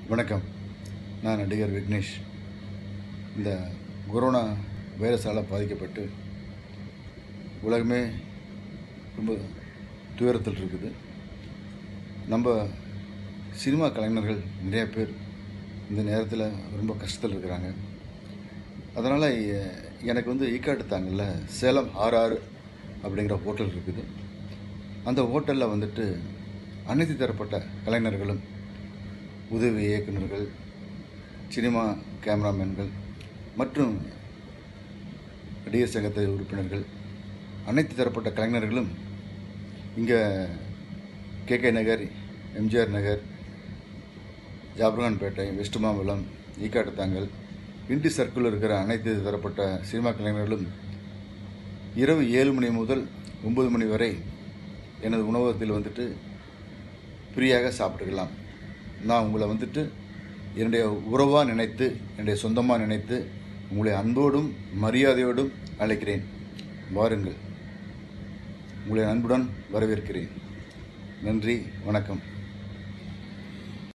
வணக்கம் நான் நடிகர் விக்னேஷ் இந்த கொரோனா வைரஸால் பாதிக்கப்பட்டு உலகமே ரொம்ப துயரத்தில் இருக்குது நம்ம சினிமா கலைஞர்கள் நிறைய பேர் இந்த நேரத்தில் ரொம்ப கஷ்டத்தில் இருக்கிறாங்க அதனால் எனக்கு வந்து ஈக்காட்டு தாங்கல்ல சேலம் ஆறு அப்படிங்கிற ஹோட்டல் இருக்குது அந்த ஹோட்டலில் வந்துட்டு அனைத்து தரப்பட்ட கலைஞர்களும் உதவி இயக்குநர்கள் சினிமா கேமராமேன்கள் மற்றும் நடிகர் சங்கத்தை உறுப்பினர்கள் அனைத்து தரப்பட்ட கலைஞர்களும் இங்கே கேகே நகர் எம்ஜிஆர் நகர் ஜாபர்கான்பேட்டை வெஸ்ட் மாம்பலம் ஈக்காட்டுத்தாங்கல் இண்டி சர்க்கிள் இருக்கிற அனைத்து தரப்பட்ட சினிமா கலைஞர்களும் இரவு ஏழு மணி முதல் ஒம்பது மணி வரை எனது உணவகத்தில் வந்துட்டு ஃப்ரீயாக சாப்பிட்டுக்கலாம் நான் உங்களை வந்துட்டு என்னுடைய உறவாக நினைத்து என்னுடைய சொந்தமாக நினைத்து உங்களை அன்போடும் மரியாதையோடும் அழைக்கிறேன் வாருங்கள் உங்களை அன்புடன் வரவேற்கிறேன் நன்றி வணக்கம்